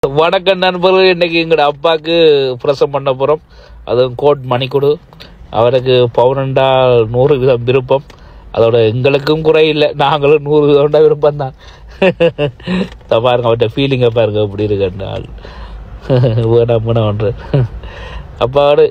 வணக்கம் நண்பர்கள் இன்னைக்கு எங்கட அப்பாவுக்கு பிரசவம் பண்ண போறோம் அதுவும் கோட் மணிக்குடு அவருக்கு பவுனண்டா நூறு விதம் விருப்பம் அதோட எங்களுக்கும் குறை இல்லை நாங்களும் நூறு விதம்டா விருப்பம் தான் பாருங்க அவர்கிட்ட ஃபீலிங்கை பாருங்க எப்படி இருக்கு ஆள் வேணாம் வேணாம்ன்ற அப்பாடு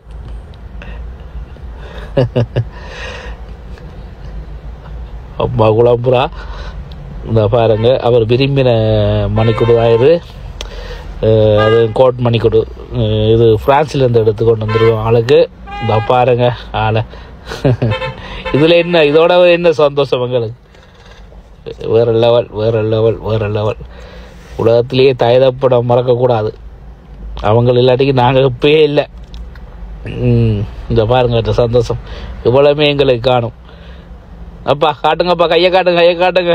அம்மா குழம்புறா இந்த பாருங்க அவர் விரும்பின மணிக்குடு ஆயிரு அஹ் அது கோட் மணிக்குடு அஹ் இது பிரான்ஸ்லேருந்து எடுத்து கொண்டு வந்துருவோம் ஆளுக்கு இந்த பாருங்க ஆளை இதில் என்ன இதோட என்ன சந்தோஷம் எங்களுக்கு வேற லெவல் வேற லெவல் வேற லெவல் உலகத்திலேயே தயதப்படம் மறக்கக்கூடாது அவங்க இல்லாட்டிக்கு நாங்கள் இப்பயே இல்லை ம், இந்த பாருங்க இந்த சந்தோஷம் இவ்வளவுமே எங்களுக்கு காணும் அப்பா காட்டுங்கப்பா கையை காட்டுங்க கையை காட்டுங்க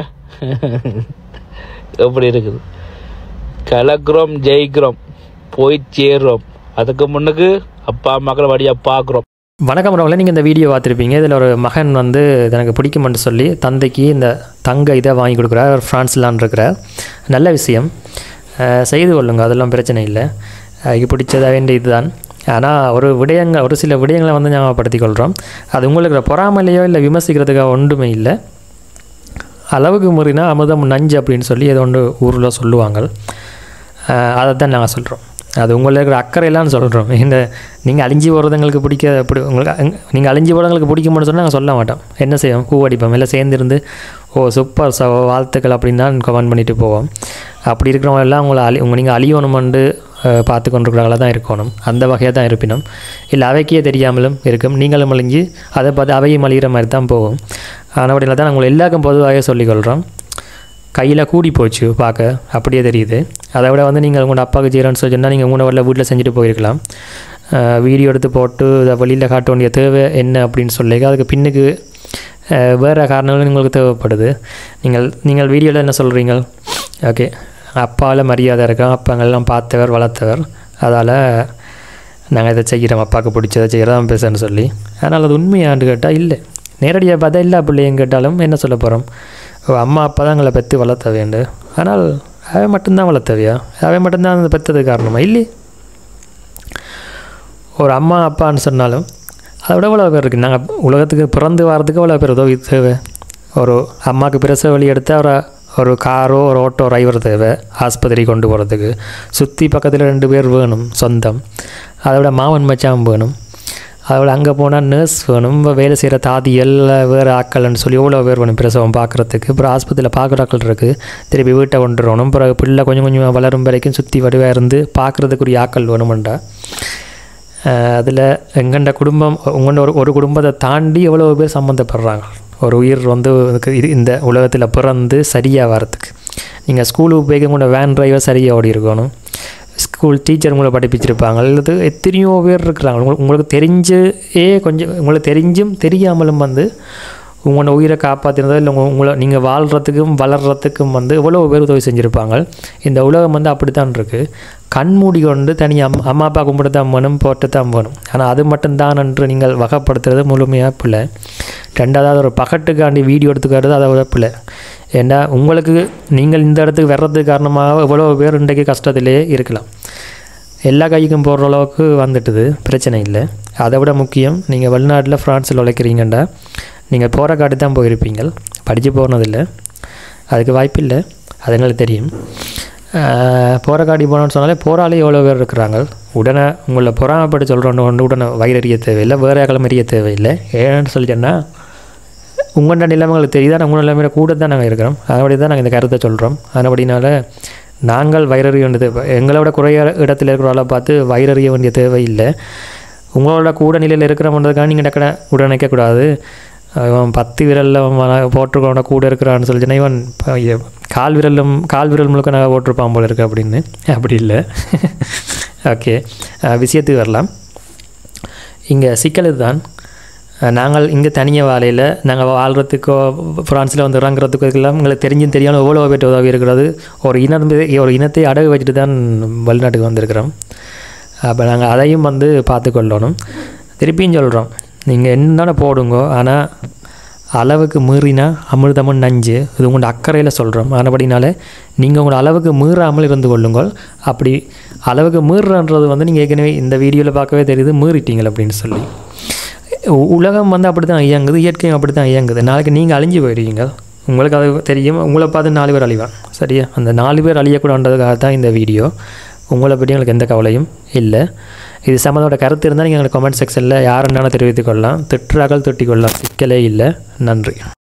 எப்படி இருக்குது கலக்குறோம் ஜெயிக்கிறோம் போய் சேர்றோம் அதுக்கு முன்னுக்கு அப்பா அம்மாக்களை வழியாக பார்க்குறோம் வணக்கம் ரவங்களே நீங்கள் இந்த வீடியோ பார்த்துருப்பீங்க இதில் ஒரு மகன் வந்து இது எனக்கு பிடிக்குமென்று சொல்லி தந்தைக்கு இந்த தங்க இதை வாங்கி கொடுக்குறார் அவர் ஃப்ரான்ஸ்லான் இருக்கிறார் நல்ல விஷயம் அஹ் செய்து கொள்ளுங்க அதெல்லாம் பிரச்சனை இல்லை அதுக்கு பிடிச்சதா வேண்டிய இதுதான் ஆனால் ஒரு விடயங்கள் ஒரு சில விடயங்களை வந்து ஞாபகப்படுத்திக் கொள்கிறோம் அது உங்களுக்கு பொறாமலையோ இல்லை விமர்சிக்கிறதுக்காக ஒன்றுமே இல்லை அளவுக்கு மீறினா அமுதம் நஞ்சு அப்படின்னு சொல்லி ஏதோ ஒன்று ஊரில் சொல்லுவாங்க அதை தான் நாங்கள் சொல்கிறோம் அது உங்களில் இருக்கிற அக்கறையெல்லாம் சொல்கிறோம் இந்த நீங்கள் அழிஞ்சி போகிறதுங்களுக்கு பிடிக்க அப்படி உங்களுக்கு நீங்கள் அழிஞ்சி போகிறவங்களுக்கு பிடிக்கும்னு சொன்னால் நாங்கள் சொல்ல மாட்டோம் என்ன செய்வோம் பூ அடிப்போம் எல்லாம் சேர்ந்துருந்து ஓ சூப்பர் ச வாழ்த்துக்கள் அப்படின்னு தான் கமெண்ட் பண்ணிட்டு போவோம் அப்படி இருக்கிறவங்க எல்லாம் உங்களை அழி உங்கள் நீங்கள் அழியணுமெண்டு அஹ், பார்த்து கொண்டிருக்கிறவங்கள தான் இருக்கணும் அந்த வகையாக தான் இருப்பினும் இல்லை அவைக்கே தெரியாமலும் இருக்கும் நீங்களும் அழிஞ்சு அதை பார்த்து அவையும் அழிகிற மாதிரி தான் போகும் ஆனபடியில் தான் உங்களை எல்லாருக்கும் பொதுவாக சொல்லிக்கொள்கிறோம் கையில் கூடி போச்சு பார்க்க அப்படியே தெரியுது அதை விட வந்து நீங்கள் உங்களோட அப்பாவுக்கு செய்கிறேன்னு சொல்லி சொன்னால் நீங்கள் மூணு வரல வீட்டில் செஞ்சுட்டு போயிருக்கலாம் அஹ் வீடியோ எடுத்து போட்டு அதை வெளியில் காட்ட வேண்டிய தேவை என்ன அப்படின்னு சொல்லி அதுக்கு பின்னுக்கு அஹ் வேறு காரணங்களும் உங்களுக்கு தேவைப்படுது நீங்கள் நீங்கள் வீடியோவில் என்ன சொல்கிறீங்க ஓகே அப்பாவில் மரியாதை இருக்கோம் அப்பாங்கெல்லாம் பார்த்தவர் வளர்த்தவர் அதால் நாங்கள் இதை செய்கிறோம் அப்பாவுக்கு பிடிச்சதை செய்கிறோம் பேசுன்னு சொல்லி ஆனால் அது உண்மையான்னு கேட்டால் இல்லை நேரடியாக பார்த்தா எல்லா பிள்ளையும் கேட்டாலும் என்ன சொல்ல போகிறோம் ஓ அம்மா அப்பா தான் எங்களை பெற்று வளர்த்த வேண்டு ஆனால் அவன் மட்டும்தான் வளர்த்தவியா அவன் மட்டும்தான் அந்த பெற்றது காரணமா இல்லை ஒரு அம்மா அப்பான்னு சொன்னாலும் அதை விட எவ்வளோ பேர் இருக்குது நாங்கள் உலகத்துக்கு பிறந்து வர்றதுக்கு எவ்வளோ பேர் உதவி தேவை ஒரு அம்மாவுக்கு பிரசவ வழி எடுத்தால் ஒரு ஒரு காரோ ஒரு ஓட்டோ டிரைவர் தேவை ஆஸ்பத்திரி கொண்டு போகிறதுக்கு சுற்றி பக்கத்தில் ரெண்டு பேர் வேணும் சொந்தம் அதை விட மாமன் மச்சான் வேணும் அதோட அங்கே போனால் நர்ஸ் வேணும் இப்ப வேலை செய்கிற தாதியல் வேறு ஆக்கள்னு சொல்லி எவ்வளோ பேர் வேணும் பிரசவம் பார்க்குறதுக்கு அப்புறம் ஆஸ்பத்திரியில் பார்க்குற ஆக்கள் இருக்குது திருப்பி வீட்டை கொண்டு வரணும் பிறகு பிள்ளை கொஞ்சம் கொஞ்சம் வளரும் வரைக்கும் சுற்றி வடிவாக இருந்து பார்க்குறதுக்குரிய ஆக்கள் வேணுமெண்டா அதில் எங்கண்ட குடும்பம் உங்கண்ட ஒரு ஒரு குடும்பத்தை தாண்டி எவ்வளோ பேர் சம்மந்தப்படுறாங்க ஒரு உயிர் வந்து இதுக்கு இது இந்த உலகத்தில் பிறந்து சரியாக வரத்துக்கு நீங்கள் ஸ்கூலுக்கு போய் உங்களோட வேன் டிரைவர் சரியாக ஓடி இருக்கணும் ஸ்கூல் டீச்சர் உங்களை படிப்பிச்சிருப்பாங்க அல்லது எத்தனையோ பேர் இருக்கிறாங்க உங்களுக்கு உங்களுக்கு தெரிஞ்சே கொஞ்சம் உங்களுக்கு தெரிஞ்சும் தெரியாமலும் வந்து உங்களோட உயிரை காப்பாற்றினதோ இல்லை உங்க- உங்களை நீங்கள் வாழ்கிறதுக்கும் வளர்கிறதுக்கும் வந்து எவ்வளோ பேர் உதவி செஞ்சுருப்பாங்க இந்த உலகம் வந்து அப்படித்தான் இருக்குது கண்மூடி கொண்டு தனி அம் அம்மா அப்பா கும்பிட்டு தான் வேணும் போட்டு தான் வேணும் ஆனால் அது மட்டும்தான் என்று நீங்கள் வகைப்படுத்துறது முழுமையாக பிள்ளை ரெண்டாவது ஒரு பகட்டுக்காண்டி வீடியோ எடுத்துக்கிறது அதை விட பிள்ளை ஏன்னா உங்களுக்கு நீங்கள் இந்த இடத்துக்கு வர்றதுக்கு காரணமாக எவ்வளோ பேர் இன்றைக்கு கஷ்டத்திலே இருக்கலாம் எல்லா கைக்கும் போடுற அளவுக்கு வந்துட்டுது பிரச்சனை இல்லை அதை விட முக்கியம் நீங்கள் வெளிநாட்டில் ஃப்ரான்ஸில் உழைக்கிறீங்கண்டா நீங்கள் போகிற காட்டி தான் போயிருப்பீங்க படித்து போனதில்லை அதுக்கு வாய்ப்பு இல்லை அது எங்களுக்கு தெரியும் போகிற காட்டி போனோன்னு சொன்னாலே போராளி எவ்வளோ பேர் இருக்கிறாங்க உடனே உங்களை பொறாமப்பட்டு சொல்கிறோன்னு ஒன்று உடனே வயிறறிய தேவையில்லை வேறு கிளம்பறிய தேவையில்லை ஏன்னு சொல்லிட்டேன்னா உங்களோட நிலைமைகளுக்கு தெரியுதா உங்கள் நிலைமையில கூட தான் நாங்கள் இருக்கிறோம் அதன்படி தான் நாங்கள் இந்த கருத்தை சொல்கிறோம் அதன்படினால நாங்கள் வயிறறிய வேண்டிய தேவை எங்களோட குறைய இடத்துல இருக்கிறவளை பார்த்து வயிறறிய வேண்டிய தேவை இல்லை உங்களோட கூட நிலையில் இருக்கிறவன்றதுக்காக நீங்கள் டக்குன உடனே நிற்கக்கூடாது இவன் பத்து விரலில் போட்டிருக்கவன கூட இருக்கிறான்னு சொல்லிச்சுன்னா இவன் ப- இ- கால் விரலும் கால் விரல் முழுக்க நான் போட்டிருப்பான் போல இருக்கு அப்படின்னு அப்படி இல்லை ஓகே விஷயத்துக்கு வரலாம் இங்கே சிக்கல் இதுதான் அஹ் நாங்கள் இங்கே தனியாக வாழையில் நாங்கள் வாழ்கிறதுக்கோ ஃப்ரான்ஸில் வந்து இறங்குறதுக்கோ இதுக்கெல்லாம் எங்களுக்கு தெரிஞ்சும் தெரியாமல் எவ்வளோ பேர் உதவி இருக்கிறது ஒரு இனம் ஒரு இனத்தை அடகு வச்சுட்டு தான் வெளிநாட்டுக்கு வந்திருக்கிறோம் அப்போ நாங்கள் அதையும் வந்து பார்த்துக்கொள்ளணும் திருப்பியும் சொல்கிறோம் நீங்கள் என்னென்ன போடுங்க ஆனால் அளவுக்கு மீறினா அமிர்தமும் நஞ்சு இது உங்களோட அக்கறையில் சொல்கிறோம் ஆனபடினால நீங்கள் உங்களோட அளவுக்கு மீறாமல் இருந்து கொள்ளுங்கள் அப்படி அளவுக்கு மீறுறன்றது வந்து நீங்கள் ஏற்கனவே இந்த வீடியோவில் பார்க்கவே தெரியுது மீறிட்டீங்கள் அப்படின்னு சொல்லி உ- உலகம் வந்து அப்படி தான் இயங்குது இயற்கையும் அப்படி தான் இயங்குது நாளைக்கு நீங்கள் அழிஞ்சு போயிடுவீங்க உங்களுக்கு அது தெரியும் உங்களை பார்த்து நாலு பேர் அழிவான் சரியா அந்த நாலு பேர் அழியக்கூடாதுன்றதுக்காக தான் இந்த வீடியோ உங்களை பற்றி எங்களுக்கு எந்த கவலையும் இல்லை இது சம்மந்தோட கருத்து இருந்தால் நீங்கள் எங்களுக்கு கமெண்ட் செக்ஷனில் யார் என்னென்ன தெரிவித்துக் கொள்ளலாம் திட்டுறாக்கள் திட்டிக் கொள்ளலாம் சிக்கலே இல்லை நன்றி